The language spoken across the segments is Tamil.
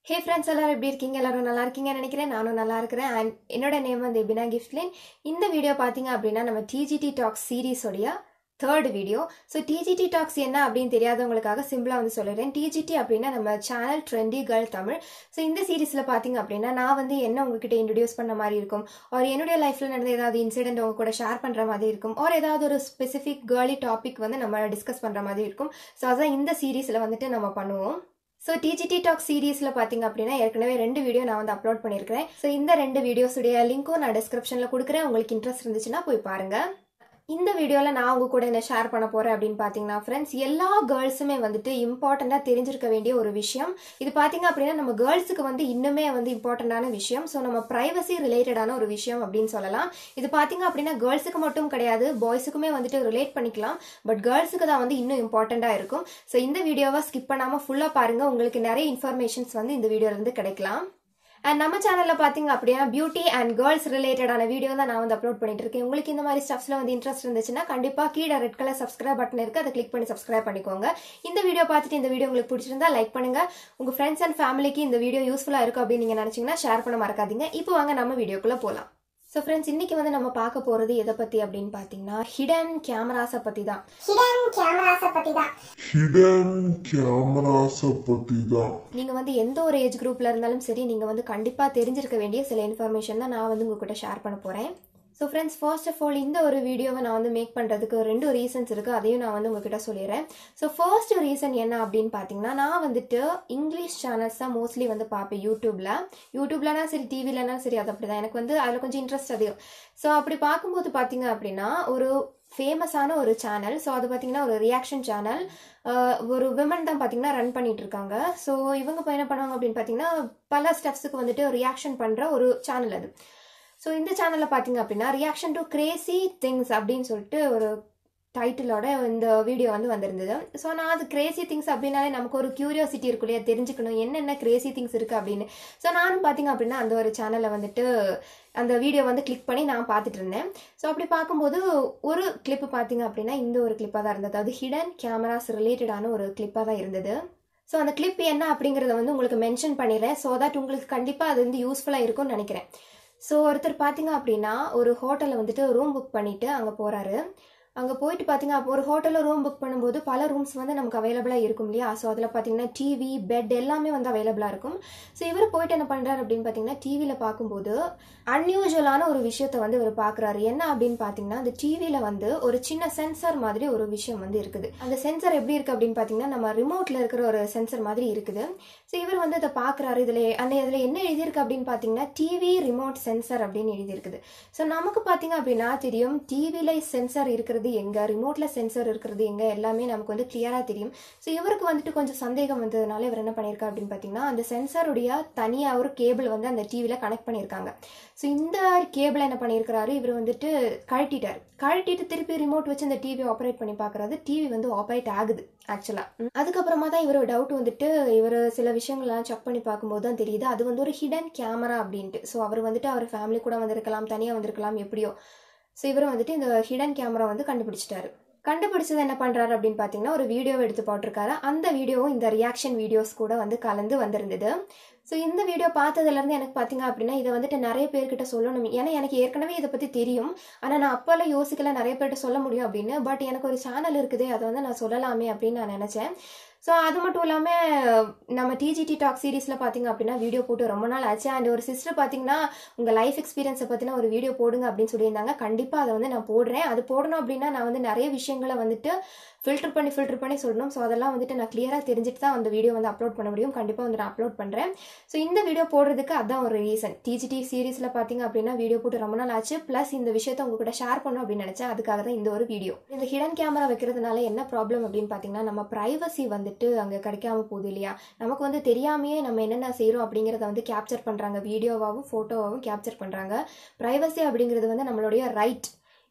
ஹே ஃப்ரெண்ட்ஸ் எல்லாரும் எப்படி இருக்கீங்க எல்லாரும் நல்லா இருக்கீங்கன்னு நினைக்கிறேன் நானும் நல்லா இருக்கிறேன் அண்ட் என்னோட நேம் வந்து எபினா கிஃப்ட்லின் இந்த வீடியோ பார்த்தீங்க அப்படின்னா நம்ம டிஜிடி டாக்ஸ் சீரீஸோடைய third video so TGT talks என்ன அப்படின்னு தெரியாதவங்களுக்காக சிம்பிளாக வந்து சொல்லிடுறேன் டிஜிடி அப்படின்னா நம்ம channel trendy girl Tamil so இந்த சீரீஸில் பார்த்தீங்க அப்படின்னா நான் வந்து என்ன உங்ககிட்ட இன்ட்ரடியூஸ் பண்ண மாதிரி இருக்கும் ஒரு என்னுடைய லைஃப்பில் நடந்த ஏதாவது இன்சிடென்ட் உங்க கூட ஷேர் பண்ணுற மாதிரி இருக்கும் ஒரு ஏதாவது ஒரு ஸ்பெசிஃபிக் கேர்லி டாபிக் வந்து நம்ம டிஸ்கஸ் பண்ணுற மாதிரி இருக்கும் ஸோ அதான் இந்த சீரீஸில் வந்துட்டு நம்ம பண்ணுவோம் ஸோ டிஜிடி டாக் சீரீஸில் பார்த்தீங்க அப்படின்னா ஏற்கனவே ரெண்டு வீடியோ நான் வந்து அப்லோட் பண்ணியிருக்கிறேன் ஸோ இந்த ரெண்டு வீடியோஸுடைய லிங்க்கும் நான் டிஸ்கிரிப்ஷனில் கொடுக்குறேன் உங்களுக்கு இன்ட்ரெஸ்ட் இருந்துச்சுன்னா போய் பாருங்கள் இந்த வீடியோவில் நான் உங்க கூட என்ன ஷேர் பண்ண போகிறேன் அப்படின்னு பார்த்தீங்கன்னா ஃப்ரெண்ட்ஸ் எல்லா கேர்ள்ஸுமே வந்துட்டு இம்பார்ட்டண்ட்டாக தெரிஞ்சிருக்க வேண்டிய ஒரு விஷயம் இது பார்த்தீங்க அப்படின்னா நம்ம கேர்ள்ஸுக்கு வந்து இன்னுமே வந்து இம்பார்ட்டண்ட்டான விஷயம் ஸோ நம்ம ப்ரைவசி ரிலேட்டடான ஒரு விஷயம் அப்படின்னு சொல்லலாம் இது பார்த்தீங்க அப்படின்னா கேர்ள்ஸுக்கு மட்டும் கிடையாது பாய்ஸுக்குமே வந்துட்டு ரிலேட் பண்ணிக்கலாம் பட் கேர்ள்ஸுக்கு தான் வந்து இன்னும் இம்பார்ட்டண்ட்டாக இருக்கும் ஸோ இந்த வீடியோவை ஸ்கிப் பண்ணாமல் ஃபுல்லாக பாருங்கள் உங்களுக்கு நிறைய இன்ஃபர்மேஷன்ஸ் வந்து இந்த வீடியோலேருந்து கிடைக்கலாம் அண்ட் நம்ம சேனலில் பார்த்தீங்க அப்படின்னா பியூட்டி அண்ட் கேர்ள்ஸ் ரிலேட்டடான வீடியோ தான் நான் வந்து அப்லோட் பண்ணிட்டு இருக்கேன் உங்களுக்கு இந்த மாதிரி ஸ்டப்ஸில் வந்து இன்ட்ரெஸ்ட் இருந்துச்சுன்னா கண்டிப்பாக கீழே ரெட் கலர் சப்ஸ்கிரைப் பட்டன் இருக்குது அதை கிளிக் பண்ணி சப்ஸ்கிரைப் பண்ணிக்கோங்க இந்த வீடியோ பார்த்துட்டு இந்த வீடியோ உங்களுக்கு பிடிச்சிருந்தா லைக் பண்ணுங்க உங்கள் ஃப்ரெண்ட்ஸ் அண்ட் ஃபேமிலிக்கு இந்த வீடியோ யூஸ்ஃபுல்லாக இருக்கும் அப்படின்னு நீங்கள் நினச்சிங்கன்னா ஷேர் பண்ண மறக்காதீங்க இப்போ வாங்க நம்ம வீடியோக்குள்ளே போகலாம் ஸோ ஃப்ரெண்ட்ஸ் இன்னைக்கு வந்து நம்ம பார்க்க போகிறது எதை பற்றி அப்படின்னு பார்த்தீங்கன்னா ஹிடன் கேமராஸை பற்றி தான் ஹிடன் கேமராஸை பற்றி தான் ஹிடன் கேமராஸை பற்றி தான் நீங்கள் வந்து எந்த ஒரு ஏஜ் குரூப்பில் இருந்தாலும் சரி நீங்கள் வந்து கண்டிப்பாக தெரிஞ்சிருக்க வேண்டிய சில இன்ஃபர்மேஷன் தான் நான் வந்து உங்ககிட்ட ஷேர் பண்ண போகிறேன் so friends first of all இந்த ஒரு வீடியோவை நான் வந்து மேக் பண்ணுறதுக்கு ரெண்டு ரீசன்ஸ் இருக்குது அதையும் நான் வந்து உங்ககிட்ட சொல்லிடுறேன் ஸோ ஃபர்ஸ்ட் ரீசன் என்ன அப்படின்னு பார்த்தீங்கன்னா நான் வந்துட்டு இங்கிலீஷ் சேனல்ஸ் தான் மோஸ்ட்லி வந்து பார்ப்பேன் யூடியூப்பில் யூடியூப்லனா சரி டிவிலனா சரி அது அப்படி தான் எனக்கு வந்து அதில் கொஞ்சம் இன்ட்ரெஸ்ட் அதிகம் ஸோ அப்படி பார்க்கும்போது பார்த்தீங்க அப்படின்னா ஒரு ஃபேமஸான ஒரு சேனல் ஸோ அது பார்த்தீங்கன்னா ஒரு ரியாக்ஷன் சேனல் ஒரு விமன் தான் பார்த்தீங்கன்னா ரன் பண்ணிட்டு இருக்காங்க ஸோ இவங்க இப்போ என்ன பண்ணுவாங்க அப்படின்னு பார்த்தீங்கன்னா பல ஸ்டெப்ஸுக்கு வந்துட்டு ரியாக்ஷன் பண்ணுற ஒரு சேனல் அது ஸோ இந்த சேனலில் பார்த்தீங்க அப்படின்னா ரியாக்ஷன் டு கிரேசி திங்ஸ் அப்படின்னு சொல்லிட்டு ஒரு டைட்டிலோட இந்த வீடியோ வந்து வந்திருந்தது ஸோ நான் அது கிரேசி திங்ஸ் அப்படின்னாலே நமக்கு ஒரு கியூரியாசிட்டி இருக்கும் இல்லையா தெரிஞ்சுக்கணும் என்னென்ன கிரேசி திங்ஸ் இருக்குது அப்படின்னு ஸோ நானும் பார்த்தீங்க அப்படின்னா அந்த ஒரு சேனலில் வந்துட்டு அந்த வீடியோ வந்து கிளிக் பண்ணி நான் பார்த்துட்டு இருந்தேன் ஸோ அப்படி பார்க்கும்போது ஒரு கிளிப்பு பார்த்தீங்க அப்படின்னா இந்த ஒரு கிளிப்பாக தான் இருந்தது அது ஹிடன் கேமராஸ் ரிலேட்டடான ஒரு கிளிப்பாக தான் இருந்தது ஸோ அந்த கிளிப் என்ன அப்படிங்கிறத வந்து உங்களுக்கு மென்ஷன் பண்ணிடுறேன் ஸோ தட் உங்களுக்கு கண்டிப்பாக அது வந்து யூஸ்ஃபுல்லாக இருக்கும்னு நினைக்கிறேன் ஸோ ஒருத்தர் பார்த்தீங்க அப்படின்னா ஒரு ஹோட்டலில் வந்துட்டு ரூம் புக் பண்ணிவிட்டு அங்கே போகிறாரு அங்கே போயிட்டு பார்த்தீங்க அப்போ ஒரு ஹோட்டலில் ரூம் புக் பண்ணும்போது பல ரூம்ஸ் வந்து நமக்கு அவைலபிளாக இருக்கும் இல்லையா ஸோ அதில் பார்த்தீங்கன்னா டிவி பெட் எல்லாமே வந்து அவைலபிளாக இருக்கும் ஸோ இவர் போயிட்டு என்ன பண்ணுறாரு அப்படின்னு பார்த்தீங்கன்னா டிவியில் பார்க்கும்போது அன்யூஷுவலான ஒரு விஷயத்த வந்து இவர் பார்க்குறாரு என்ன அப்படின்னு பார்த்தீங்கன்னா அந்த டிவியில் வந்து ஒரு சின்ன சென்சர் மாதிரி ஒரு விஷயம் வந்து இருக்குது அந்த சென்சர் எப்படி இருக்குது அப்படின்னு பார்த்தீங்கன்னா நம்ம ரிமோட்டில் இருக்கிற ஒரு சென்சர் மாதிரி இருக்குது ஸோ இவர் வந்து அதை பார்க்குறாரு இதில் அந்த இதில் என்ன எழுதியிருக்கு அப்படின்னு பார்த்தீங்கன்னா டிவி ரிமோட் சென்சர் அப்படின்னு எழுதியிருக்குது ஸோ நமக்கு பார்த்தீங்க அப்படின்னா தெரியும் டிவியில் சென்சர் இருக்கிறது எங்கே ரிமோட்டில் சென்சர் இருக்கிறது எங்கே எல்லாமே நமக்கு வந்து கிளியராக தெரியும் ஸோ இவருக்கு வந்துட்டு கொஞ்சம் சந்தேகம் வந்ததுனால இவர் என்ன பண்ணியிருக்காரு அப்படின்னு பார்த்தீங்கன்னா அந்த சென்சருடைய தனியாக ஒரு கேபிள் வந்து அந்த டிவியில் கனெக்ட் பண்ணியிருக்காங்க ஸோ இந்த கேபிளை என்ன பண்ணியிருக்கிறாரு இவர் வந்துட்டு கழட்டிட்டார் கழட்டிட்டு திருப்பி ரிமோட் வச்சு இந்த டிவி ஆப்ரேட் பண்ணி பார்க்குறாரு டிவி வந்து ஆப்ரேட் ஆகுது ஆக்சுவலாக அதுக்கப்புறமா தான் இவர் டவுட் வந்துட்டு இவர் சில விஷயங்கள்லாம் செக் பண்ணி பார்க்கும்போது தான் தெரியுது அது வந்து ஒரு ஹிடன் கேமரா அப்படின்ட்டு ஸோ அவர் வந்துட்டு அவர் ஃபேமிலி கூட வந்திருக்கலாம் தனியாக வந்திருக்கலாம் எப்படியோ ஸோ இவர் வந்துட்டு இந்த ஹிடன் கேமரா வந்து கண்டுபிடிச்சிட்டாரு கண்டுபிடிச்சது என்ன பண்ணுறாரு அப்படின்னு பார்த்தீங்கன்னா ஒரு வீடியோவை எடுத்து போட்டிருக்காரு அந்த வீடியோவும் இந்த ரியாக்ஷன் வீடியோஸ் கூட வந்து கலந்து வந்திருந்தது ஸோ இந்த வீடியோ பார்த்ததுலேருந்து எனக்கு பார்த்தீங்க அப்படின்னா இதை வந்துட்டு நிறைய பேர்கிட்ட சொல்லணும் ஏன்னா எனக்கு ஏற்கனவே இதை பற்றி தெரியும் ஆனால் நான் அப்போல்லாம் யோசிக்கல நிறைய பேர்கிட்ட சொல்ல முடியும் அப்படின்னு பட் எனக்கு ஒரு சேனல் இருக்குது அதை வந்து நான் சொல்லலாமே அப்படின்னு நான் நினச்சேன் ஸோ அது மட்டும் இல்லாமல் நம்ம டிஜிடி டாக் சீரீஸில் பார்த்தீங்க அப்படின்னா வீடியோ போட்டு ரொம்ப நாள் ஆச்சு அண்ட் ஒரு சிஸ்டர் பார்த்தீங்கன்னா உங்கள் லைஃப் எக்ஸ்பீரியன்ஸை பற்றின ஒரு வீடியோ போடுங்க அப்படின்னு சொல்லியிருந்தாங்க கண்டிப்பாக அதை வந்து நான் போடுறேன் அது போடணும் அப்படின்னா நான் வந்து நிறைய விஷயங்களை வந்துட்டு ஃபில்டர் பண்ணி ஃபில்டர் பண்ணி சொல்லணும் ஸோ அதெல்லாம் வந்துட்டு நான் கிளியராக தெரிஞ்சுட்டு தான் அந்த வீடியோ வந்து அப்லோட் பண்ண முடியும் கண்டிப்பாக வந்து நான் அப்லோட் பண்ணுறேன் ஸோ இந்த வீடியோ போடுறதுக்கு அதான் ஒரு ரீசன் டிஜிடி சீரீஸில் பார்த்தீங்க அப்படின்னா வீடியோ போட்டு ரொம்ப நாள் ஆச்சு ப்ளஸ் இந்த விஷயத்தை உங்க கூட ஷேர் பண்ணணும் அப்படின்னு நினச்சேன் அதுக்காக தான் இந்த ஒரு வீடியோ இந்த ஹிடன் கேமரா வைக்கிறதுனால என்ன ப்ராப்ளம் அப்படின்னு பார்த்தீங்கன்னா நம்ம ப்ரைவசி வந்துட்டு அங்கே கிடைக்காம போகுது இல்லையா நமக்கு வந்து தெரியாமையே நம்ம என்னென்ன செய்கிறோம் அப்படிங்கிறத வந்து கேப்சர் பண்ணுறாங்க வீடியோவாகவும் ஃபோட்டோவாகவும் கேப்சர் பண்ணுறாங்க ப்ரைவசி அப்படிங்கிறது வந்து நம்மளுடைய ரைட்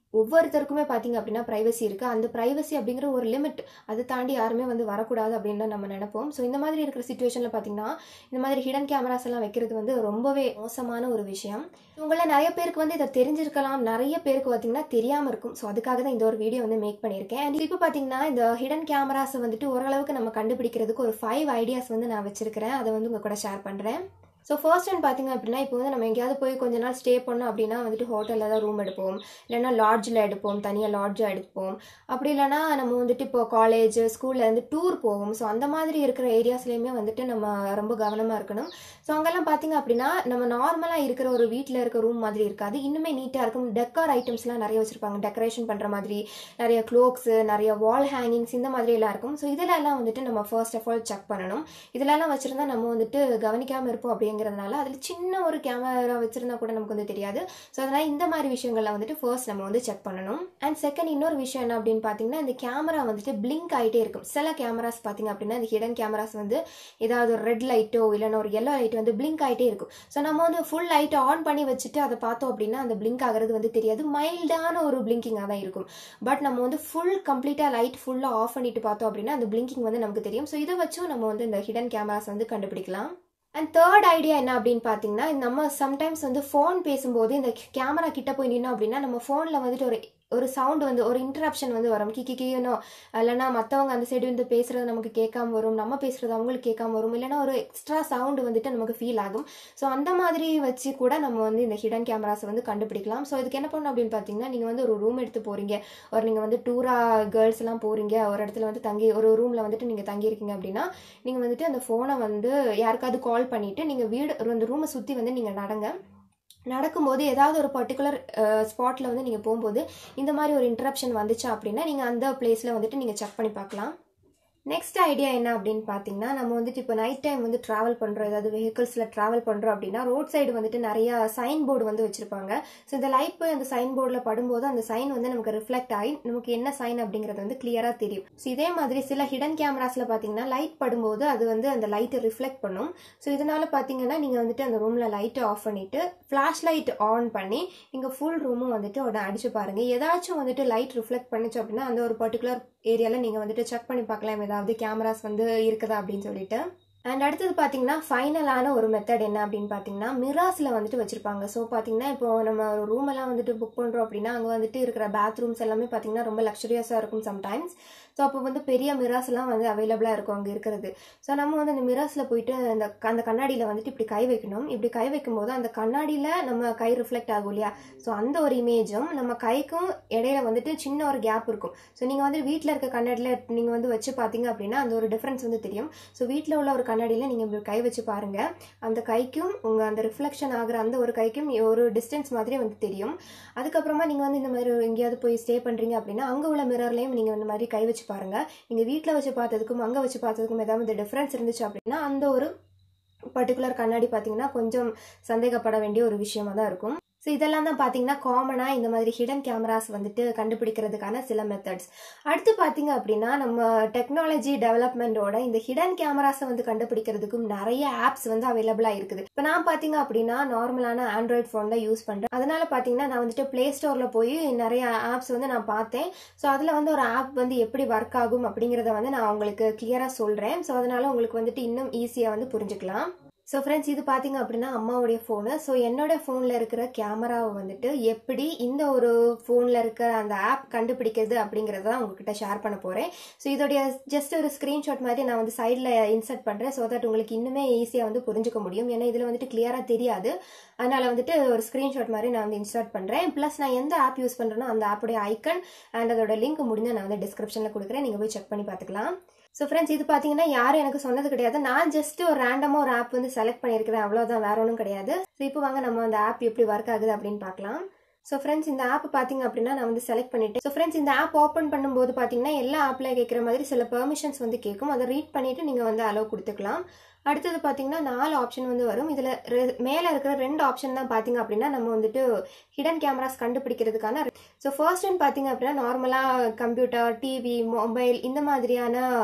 ஒவ்வொருத்தருக்குமே பார்த்தீங்க அப்படின்னா ப்ரைவசி இருக்குது அந்த ப்ரைவசி அப்படிங்கிற ஒரு லிமிட் அதை தாண்டி யாருமே வந்து வரக்கூடாது அப்படின்னு தான் நம்ம நினைப்போம் ஸோ இந்த மாதிரி இருக்கிற சுச்சுவேஷனில் பார்த்தீங்கன்னா இந்த மாதிரி ஹிடன் கேமராஸ் எல்லாம் வைக்கிறது வந்து ரொம்பவே மோசமான ஒரு விஷயம் உங்களை நிறைய பேருக்கு வந்து இதை தெரிஞ்சிருக்கலாம் நிறைய பேருக்கு பார்த்தீங்கன்னா தெரியாமல் இருக்கும் ஸோ அதுக்காக தான் இந்த ஒரு வீடியோ வந்து மேக் பண்ணியிருக்கேன் அண்ட் இப்போ பார்த்தீங்கன்னா இந்த ஹிடன் கேமராஸை வந்துட்டு ஓரளவுக்கு நம்ம கண்டுபிடிக்கிறதுக்கு ஒரு ஃபைவ் ஐடியாஸ் வந்து நான் வச்சிருக்கிறேன் அதை வந்து உங்கள் கூட ஷேர் பண்ணுறேன் ஸோ ஃபர்ஸ்ட் டைம் பார்த்தீங்க அப்படின்னா இப்போ வந்து நம்ம எங்கேயாவது போய் கொஞ்ச நாள் ஸ்டே பண்ணோம் அப்படின்னா வந்துட்டு ஹோட்டலில் தான் ரூம் எடுப்போம் இல்லைன்னா லாட்ஜில் எடுப்போம் தனியாக லாட்ஜாக எடுப்போம் அப்படி இல்லைன்னா நம்ம வந்துட்டு இப்போ காலேஜ் ஸ்கூலில் இருந்து டூர் போவோம் ஸோ அந்த மாதிரி இருக்கிற ஏரியாஸ்லேயுமே வந்துட்டு நம்ம ரொம்ப கவனமாக இருக்கணும் ஸோ அங்கெல்லாம் பார்த்தீங்க அப்படின்னா நம்ம நார்மலாக இருக்கிற ஒரு வீட்டில் இருக்க ரூம் மாதிரி இருக்காது இன்னுமே நீட்டாக இருக்கும் டெக்கார் ஐட்டம்ஸ்லாம் நிறைய வச்சுருப்பாங்க டெக்கரேஷன் பண்ணுற மாதிரி நிறைய க்ளோக்ஸு நிறைய வால் ஹேங்கிங்ஸ் இந்த மாதிரி எல்லாம் இருக்கும் ஸோ இதிலெல்லாம் வந்துட்டு நம்ம ஃபர்ஸ்ட் ஆஃப் ஆல் செக் பண்ணணும் இதிலெல்லாம் வச்சுருந்தா நம்ம வந்துட்டு கவனிக்காமல் இருப்போம் அப்படிங்கிறதுனால அதில் சின்ன ஒரு கேமரா வச்சுருந்தா கூட நமக்கு வந்து தெரியாது ஸோ அதனால் இந்த மாதிரி விஷயங்கள்ல வந்துட்டு ஃபர்ஸ்ட் நம்ம வந்து செக் பண்ணணும் அண்ட் செகண்ட் இன்னொரு விஷயம் என்ன அப்படின்னு பார்த்தீங்கன்னா இந்த கேமரா வந்துட்டு பிளிங்க் ஆகிட்டே இருக்கும் சில கேமராஸ் பார்த்தீங்க அப்படின்னா இந்த ஹிடன் கேமராஸ் வந்து ஏதாவது ஒரு ரெட் லைட்டோ இல்லைன்னா ஒரு எல்லோ லைட் வந்து பிளிங்க் ஆகிட்டே இருக்கும் ஸோ நம்ம வந்து ஃபுல் லைட் ஆன் பண்ணி வச்சுட்டு அதை பார்த்தோம் அப்படின்னா அந்த பிளிங்க் ஆகிறது வந்து தெரியாது மைல்டான ஒரு பிளிங்கிங்காக தான் இருக்கும் பட் நம்ம வந்து ஃபுல் கம்ப்ளீட்டாக லைட் ஃபுல்லாக ஆஃப் பண்ணிட்டு பார்த்தோம் அப்படின்னா அந்த பிளிங்கிங் வந்து நமக்கு தெரியும் ஸோ இதை வச்சும் நம்ம வந்து இந்த ஹிடன் கேமராஸ் வந்து கண்டுபிடிக்கலாம் அண்ட் தேர்ட் ஐடியா என்ன அப்படின்னு பார்த்தீங்கன்னா நம்ம சம்டைம்ஸ் வந்து ஃபோன் பேசும்போது இந்த கேமரா கிட்ட போய் நின்னோம் அப்படின்னா நம்ம ஃபோனில் வந்துட்டு ஒரு ஒரு சவுண்டு வந்து ஒரு இன்டரப்ஷன் வந்து வரும் கி கிக்கினோ இல்லைனா மற்றவங்க அந்த சைடு வந்து பேசுறது நமக்கு கேட்காம வரும் நம்ம பேசுறது அவங்களுக்கு கேட்காம வரும் இல்லைனா ஒரு எக்ஸ்ட்ரா சவுண்டு வந்துட்டு நமக்கு ஃபீல் ஆகும் ஸோ அந்த மாதிரி வச்சு கூட நம்ம வந்து இந்த ஹிடன் கேமராஸ் வந்து கண்டுபிடிக்கலாம் ஸோ இதுக்கு என்ன பண்ணணும் அப்படின்னு பார்த்தீங்கன்னா நீங்கள் வந்து ஒரு ரூம் எடுத்து போறீங்க ஒரு நீங்கள் வந்து டூரா கேர்ள்ஸ் எல்லாம் போறீங்க ஒரு இடத்துல வந்து தங்கி ஒரு ரூமில் வந்துட்டு நீங்கள் தங்கியிருக்கீங்க அப்படின்னா நீங்கள் வந்துட்டு அந்த ஃபோனை வந்து யாருக்காவது கால் பண்ணிட்டு நீங்கள் வீடு அந்த ரூமை சுற்றி வந்து நீங்கள் நடங்க நடக்கும்போது ஏதாவது ஒரு பர்டிகுலர் ஸ்பாட்டில் வந்து நீங்கள் போகும்போது இந்த மாதிரி ஒரு இன்டரப்ஷன் வந்துச்சா அப்படின்னா நீங்கள் அந்த பிளேஸில் வந்துட்டு நீங்கள் செக் பண்ணி பார்க்கலாம் நெக்ஸ்ட் ஐடியா என்ன அப்படின்னு பார்த்தீங்கன்னா நம்ம வந்துட்டு இப்போ நைட் டைம் வந்து ட்ராவல் பண்ணுறோம் ஏதாவது வெஹிக்கிள்ஸில் ட்ராவல் பண்ணுறோம் அப்படின்னா ரோட் சைடு வந்துட்டு நிறைய சைன் போர்டு வந்து வச்சுருப்பாங்க ஸோ இந்த லைட் போய் அந்த சைன் போர்டில் படும்போது அந்த சைன் வந்து நமக்கு ரிஃப்ளெக்ட் ஆகி நமக்கு என்ன சைன் அப்படிங்கிறது வந்து கிளியராக தெரியும் ஸோ இதே மாதிரி சில ஹிடன் கேமராஸில் பார்த்தீங்கன்னா லைட் படும்போது அது வந்து அந்த லைட்டை ரிஃப்ளெக்ட் பண்ணும் ஸோ இதனால் பார்த்தீங்கன்னா நீங்கள் வந்துட்டு அந்த ரூமில் லைட்டை ஆஃப் பண்ணிவிட்டு ஃப்ளாஷ் லைட் ஆன் பண்ணி நீங்கள் ஃபுல் ரூமும் வந்துட்டு உடனே அடிச்சு பாருங்கள் ஏதாச்சும் வந்துட்டு லைட் ரிஃப்ளெக்ட் பண்ணிச்சு அப்படின்னா அந்த ஒரு பர்டிகுலர் ஏரியாவில் நீங்கள் வந்துட்டு செக் பண்ணி பார்க்கலாம் ஏதாவது கேமராஸ் வந்து இருக்குதா அப்படின்னு சொல்லிட்டு அண்ட் அடுத்தது பார்த்தீங்கன்னா ஃபைனலான ஒரு மெத்தட் என்ன அப்படின்னு பார்த்தீங்கன்னா மிராஸில் வந்துட்டு வச்சுருப்பாங்க ஸோ பார்த்தீங்கன்னா இப்போ நம்ம ஒரு ரூம் எல்லாம் வந்துட்டு புக் பண்ணுறோம் அப்படின்னா அங்கே வந்துட்டு இருக்கிற பாத்ரூம்ஸ் எல்லாமே பார்த்தீங்கன்னா ரொம்ப லக்ஸரியாக இருக்கும் சம்டைம்ஸ் ஸோ அப்போ வந்து பெரிய மிராஸ் எல்லாம் வந்து அவைலபிளாக இருக்கும் அங்கே இருக்கிறது ஸோ நம்ம வந்து அந்த மிராஸில் போயிட்டு அந்த அந்த கண்ணாடியில் வந்துட்டு இப்படி கை வைக்கணும் இப்படி கை வைக்கும்போது அந்த கண்ணாடியில் நம்ம கை ரிஃப்ளெக்ட் ஆகும் இல்லையா ஸோ அந்த ஒரு இமேஜும் நம்ம கைக்கும் இடையில வந்துட்டு சின்ன ஒரு கேப் இருக்கும் ஸோ நீங்கள் வந்து வீட்டில் இருக்க கண்ணாடியில் நீங்கள் வந்து வச்சு பார்த்தீங்க அப்படின்னா அந்த ஒரு டிஃப்ரென்ஸ் வந்து தெரியும் ஸோ வீட்டில் உள்ள ஒரு கண்ணாடியில் நீங்கள் இப்படி கை வச்சு பாருங்கள் அந்த கைக்கும் உங்கள் அந்த ரிஃப்ளெக்ஷன் ஆகிற அந்த ஒரு கைக்கும் ஒரு டிஸ்டன்ஸ் மாதிரி வந்து தெரியும் அதுக்கப்புறமா நீங்கள் வந்து இந்த மாதிரி எங்கேயாவது போய் ஸ்டே பண்ணுறீங்க அப்படின்னா அங்கே உள்ள மிரர்லையும் நீங்கள் இந்த மாதிரி கை வச்சு பாருங்க நீங்கள் வீட்டில் வச்சு பார்த்ததுக்கும் அங்கே வச்சு பார்த்ததுக்கும் ஏதாவது டிஃப்ரென்ஸ் இருந்துச்சு அப்படின்னா அந்த ஒரு பர்டிகுலர் கண்ணாடி பார்த்தீங்கன்னா கொஞ்சம் சந்தேகப்பட வேண்டிய ஒரு விஷயமா தான் இருக்கும் ஸோ இதெல்லாம் தான் பார்த்தீங்கன்னா காமனாக இந்த மாதிரி ஹிடன் கேமராஸ் வந்துட்டு கண்டுபிடிக்கிறதுக்கான சில மெத்தட்ஸ் அடுத்து பார்த்தீங்க அப்படின்னா நம்ம டெக்னாலஜி டெவலப்மெண்ட்டோட இந்த ஹிடன் கேமராஸை வந்து கண்டுபிடிக்கிறதுக்கும் நிறைய ஆப்ஸ் வந்து அவைலபிளாக இருக்குது இப்போ நான் பார்த்தீங்க அப்படின்னா நார்மலான ஆண்ட்ராய்ட் ஃபோன் தான் யூஸ் பண்ணுறேன் அதனால பார்த்தீங்கன்னா நான் வந்துட்டு ப்ளே ஸ்டோரில் போய் நிறைய ஆப்ஸ் வந்து நான் பார்த்தேன் ஸோ அதில் வந்து ஒரு ஆப் வந்து எப்படி ஒர்க் ஆகும் அப்படிங்கிறத வந்து நான் உங்களுக்கு கிளியராக சொல்கிறேன் ஸோ அதனால உங்களுக்கு வந்துட்டு இன்னும் ஈஸியாக வந்து புரிஞ்சுக்கலாம் ஸோ ஃப்ரெண்ட்ஸ் இது பார்த்தீங்க அப்படின்னா அம்மாவுடைய ஃபோனு ஸோ என்னோட ஃபோனில் இருக்கிற கேமராவை வந்துட்டு எப்படி இந்த ஒரு ஃபோனில் இருக்கிற அந்த ஆப் கண்டுபிடிக்கிறது அப்படிங்கிறத தான் உங்ககிட்ட ஷேர் பண்ண போகிறேன் ஸோ இதோடைய ஜஸ்ட் ஒரு ஸ்க்ரீன்ஷாட் மாதிரி நான் வந்து சைடில் இன்சர்ட் பண்ணுறேன் ஸோ தட் உங்களுக்கு இன்னுமே ஈஸியாக வந்து புரிஞ்சுக்க முடியும் ஏன்னா இதில் வந்துட்டு கிளியராக தெரியாது அதனால் வந்துட்டு ஒரு ஸ்க்ரீன்ஷாட் மாதிரி நான் வந்து இன்ஸ்டார்ட் பண்ணுறேன் ப்ளஸ் நான் எந்த ஆப் யூஸ் பண்ணுறேனோ அந்த ஆப்புடைய ஐக்கன் அண்ட் அதோட லிங்க் முடிஞ்ச நான் வந்து டிஸ்கிரிப்ஷனில் கொடுக்குறேன் நீங்கள் போய் செக் பண்ணி பார்த்துக்கலாம் ஸோ ஃப்ரெண்ட்ஸ் இது பார்த்தீங்கன்னா யாரும் எனக்கு சொன்னது கிடையாது நான் ஜஸ்ட் ஒரு ரேண்டமாக ஒரு ஆப் வந்து செலக்ட் பண்ணியிருக்கிறேன் அவ்வளோதான் வேற ஒன்றும் கிடையாது ஸோ இப்போ வாங்க நம்ம அந்த ஆப் எப்படி ஒர்க் ஆகுது அப்படின்னு பார்க்கலாம் ஸோ ஃப்ரெண்ட்ஸ் இந்த ஆப் பார்த்தீங்க அப்படின்னா நான் வந்து செலக்ட் பண்ணிட்டேன் ஸோ ஃப்ரெண்ட்ஸ் இந்த ஆப் ஓப்பன் பண்ணும்போது பார்த்தீங்கன்னா எல்லா ஆப்பில் கேட்குற மாதிரி சில பெர்மிஷன்ஸ் வந்து கேட்கும் அதை ரீட் பண்ணிட்டு நீங்கள் வந்து அலோவ் கொடுத்துக்கலாம் அடுத்தது பார்த்தீங்கன்னா நாலு ஆப்ஷன் வந்து வரும் இதில் மேலே இருக்கிற ரெண்டு ஆப்ஷன் தான் பார்த்தீங்க அப்படின்னா நம்ம வந்துட்டு ஹிடன் கேமராஸ் கண்டுபிடிக்கிறதுக்கான ஸோ ஃபர்ஸ்ட் ஒன் பார்த்தீங்க அப்படின்னா நார்மலாக கம்ப்யூட்டர் டிவி மொபைல் இந்த மாதிரியான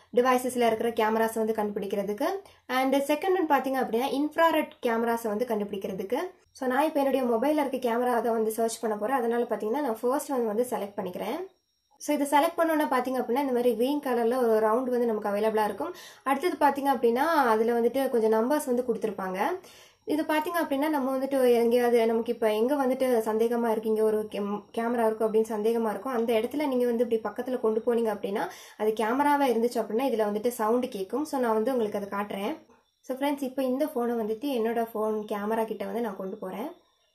டிவைசஸில் இருக்கிற கேமராஸை வந்து கண்டுபிடிக்கிறதுக்கு அண்ட் செகண்ட் ஒன் பார்த்தீங்க அப்படின்னா இன்ஃப்ராரெட் கேமராஸை வந்து கண்டுபிடிக்கிறதுக்கு ஸோ நான் இப்போ என்னுடைய மொபைலில் இருக்க கேமரா அதை வந்து சர்ச் பண்ண போகிறேன் அதனால் பார்த்தீங்கன்னா நான் ஃபர்ஸ்ட் ஒன் வந்து செலக்ட் பண்ணிக்கிறேன் ஸோ இதை செலக்ட் பண்ணோன்னா பார்த்தீங்க அப்படின்னா இந்த மாதிரி க்ரீன் கலரில் ஒரு ரவுண்ட் வந்து நமக்கு அவைலபிளாக இருக்கும் அடுத்தது பார்த்தீங்க அப்படின்னா அதில் வந்துட்டு கொஞ்சம் நம்பர்ஸ் வந்து கொடுத்துருப்பாங்க இது பார்த்தீங்க அப்படின்னா நம்ம வந்துட்டு எங்கேயாவது நமக்கு இப்போ எங்கே வந்துட்டு சந்தேகமாக இருக்கீங்க ஒரு கேமரா இருக்கும் அப்படின்னு சந்தேகமாக இருக்கும் அந்த இடத்துல நீங்கள் வந்து இப்படி பக்கத்தில் கொண்டு போனீங்க அப்படின்னா அது கேமராவாக இருந்துச்சு அப்படின்னா இதில் வந்துட்டு சவுண்டு கேட்கும் ஸோ நான் வந்து உங்களுக்கு அதை காட்டுறேன் ஸோ ஃப்ரெண்ட்ஸ் இப்போ இந்த ஃபோனை வந்துட்டு என்னோட ஃபோன் கேமரா கிட்ட வந்து நான் கொண்டு போகிறேன்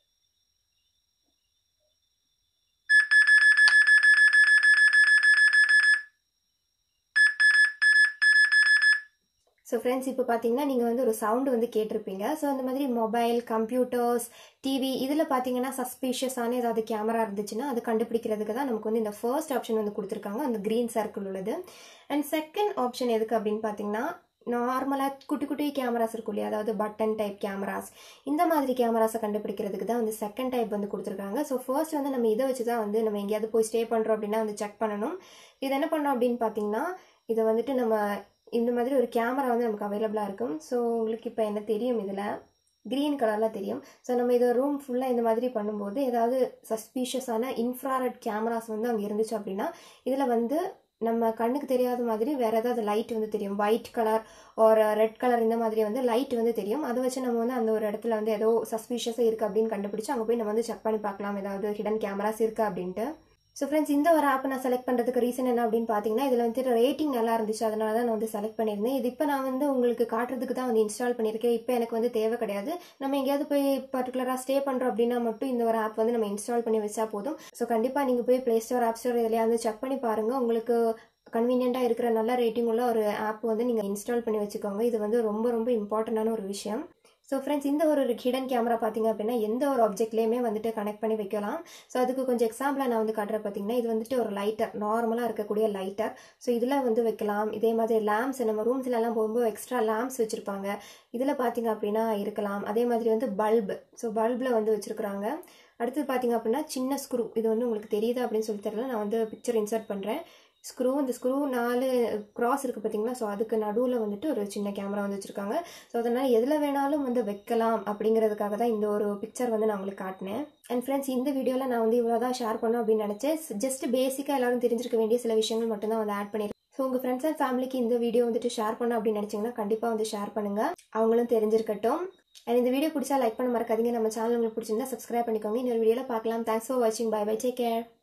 ஸோ ஃப்ரெண்ட்ஸ் இப்போ பார்த்தீங்கன்னா நீங்கள் வந்து ஒரு சவுண்டு வந்து கேட்டிருப்பீங்க ஸோ அந்த மாதிரி மொபைல் கம்ப்யூட்டர்ஸ் டிவி இதில் பார்த்தீங்கன்னா சஸ்பீஷியஸான ஏதாவது கேமரா இருந்துச்சுன்னா அது கண்டுபிடிக்கிறதுக்கு தான் நமக்கு வந்து இந்த ஃபர்ஸ்ட் ஆப்ஷன் வந்து கொடுத்துருக்காங்க அந்த க்ரீன் சர்க்கிள் உள்ளது அண்ட் செகண்ட் ஆப்ஷன் எதுக்கு அப்படின்னு பார்த்தீங்கன்னா நார்மலாக குட்டி குட்டி கேமராஸ் இருக்கும் இல்லையா அதாவது பட்டன் டைப் கேமராஸ் இந்த மாதிரி கேமராஸை கண்டுபிடிக்கிறதுக்கு தான் வந்து செகண்ட் டைப் வந்து கொடுத்துருக்காங்க ஸோ ஃபர்ஸ்ட் வந்து நம்ம இதை வச்சு தான் வந்து நம்ம எங்கேயாவது போய் ஸ்டே பண்ணுறோம் அப்படின்னா வந்து செக் பண்ணணும் இது என்ன பண்ணோம் அப்படின்னு பார்த்தீங்கன்னா இதை வந்துட்டு நம்ம இந்த மாதிரி ஒரு கேமரா வந்து நமக்கு அவைலபிளாக இருக்கும் ஸோ உங்களுக்கு இப்போ என்ன தெரியும் இதில் க்ரீன் கலரில் தெரியும் ஸோ நம்ம இதை ரூம் ஃபுல்லாக இந்த மாதிரி பண்ணும்போது ஏதாவது சஸ்பீஷியஸான இன்ஃப்ராரெட் கேமராஸ் வந்து அங்கே இருந்துச்சு அப்படின்னா இதில் வந்து நம்ம கண்ணுக்கு தெரியாத மாதிரி வேறு ஏதாவது லைட் வந்து தெரியும் ஒயிட் கலர் ஒரு ரெட் கலர் இந்த மாதிரி வந்து லைட் வந்து தெரியும் அதை வச்சு நம்ம வந்து அந்த ஒரு இடத்துல வந்து ஏதோ சஸ்பீஷியஸாக இருக்குது அப்படின்னு கண்டுபிடிச்சு அங்கே போய் நம்ம வந்து செக் பண்ணி பார்க்கலாம் ஏதாவது ஹிடன் கேமராஸ் இருக்கா அப்படின்ட்டு ஸோ ஃப்ரெண்ட்ஸ் இந்த ஒரு ஆப் நான் செலக்ட் பண்ணுறதுக்கு ரீசன் என்ன அப்படின்னு பார்த்தீங்கன்னா இதில் வந்துட்டு ரேட்டிங் நல்லா இருந்துச்சு அதனால தான் நான் வந்து செலக்ட் பண்ணியிருந்தேன் இது இப்போ நான் வந்து உங்களுக்கு காட்டுறதுக்கு தான் வந்து இன்ஸ்டால் பண்ணியிருக்கேன் இப்போ எனக்கு வந்து தேவை கிடையாது நம்ம எங்கேயாவது போய் பர்டிகுலராக ஸ்டே பண்ணுறோம் அப்படின்னா மட்டும் இந்த ஒரு ஆப் வந்து நம்ம இன்ஸ்டால் பண்ணி வச்சா போதும் ஸோ கண்டிப்பாக நீங்கள் போய் ப்ளே ஸ்டோர் ஆப் ஸ்டோர் இதுலையா வந்து செக் பண்ணி பாருங்கள் உங்களுக்கு கன்வீனியண்ட்டாக இருக்கிற நல்ல ரேட்டிங் உள்ள ஒரு ஆப் வந்து நீங்கள் இன்ஸ்டால் பண்ணி வச்சுக்கோங்க இது வந்து ரொம்ப ரொம்ப இம்பார்ட்டண்டான ஒரு விஷயம் ஸோ ஃப்ரெண்ட்ஸ் இந்த ஒரு ஹிடன் கேமரா பார்த்தீங்க அப்படின்னா எந்த ஒரு ஆப்ஜெக்ட்லேயுமே வந்துட்டு கனெக்ட் பண்ணி வைக்கலாம் ஸோ அதுக்கு கொஞ்சம் எக்ஸாம்பிளாக நான் வந்து காட்டுறேன் பார்த்தீங்கன்னா இது வந்துட்டு ஒரு லைட்டர் நார்மலாக இருக்கக்கூடிய லைட்டர் ஸோ இதில் வந்து வைக்கலாம் இதே மாதிரி லேம்ப்ஸ் நம்ம ரூம்ஸ்லலாம் போகும்போது எக்ஸ்ட்ரா லேம்ப்ஸ் வச்சுருப்பாங்க இதில் பார்த்தீங்க அப்படின்னா இருக்கலாம் அதே மாதிரி வந்து பல்பு ஸோ பல்பில் வந்து வச்சுருக்குறாங்க அடுத்தது பார்த்தீங்க அப்படின்னா சின்ன ஸ்க்ரூ இது வந்து உங்களுக்கு தெரியுது அப்படின்னு சொல்லி தெரியல நான் வந்து பிக்சர் இன்சர்ட் பண்ணுறேன் ஸ்க்ரூ இந்த ஸ்க்ரூ நாலு க்ராஸ் இருக்குது பார்த்தீங்களா ஸோ அதுக்கு நடுவில் வந்துட்டு ஒரு சின்ன கேமரா வந்து வச்சுருக்காங்க ஸோ அதனால் எதில் வேணாலும் வந்து வைக்கலாம் அப்படிங்கிறதுக்காக தான் இந்த ஒரு பிக்சர் வந்து நான் உங்களுக்கு காட்டினேன் அண்ட் ஃப்ரெண்ட்ஸ் இந்த வீடியோவில் நான் வந்து இவ்வளோ தான் ஷேர் பண்ணோம் அப்படின்னு நினச்சேன் ஜஸ்ட் பேசிக்காக எல்லாரும் தெரிஞ்சிருக்க வேண்டிய சில விஷயங்கள் மட்டும் தான் வந்து ஆட் பண்ணியிருக்கேன் ஸோ உங்கள் ஃப்ரெண்ட்ஸ் அண்ட் ஃபேமிலிக்கு இந்த வீடியோ வந்துட்டு ஷேர் பண்ணோம் அப்படின்னு நினச்சிங்கன்னா கண்டிப்பாக வந்து ஷேர் பண்ணுங்கள் அவங்களும் தெரிஞ்சிருக்கட்டும் அண்ட் இந்த வீடியோ பிடிச்சா லைக் பண்ண மறக்காதீங்க நம்ம சேனல் உங்களுக்கு பிடிச்சிருந்தா சப்ஸ்கிரைப் பண்ணிக்கோங்க இன்னொரு வீடியோவில் பார்க்கலாம் தேங்க்ஸ் ஃபார் வாட்சிங் பை பை டேக் கேர்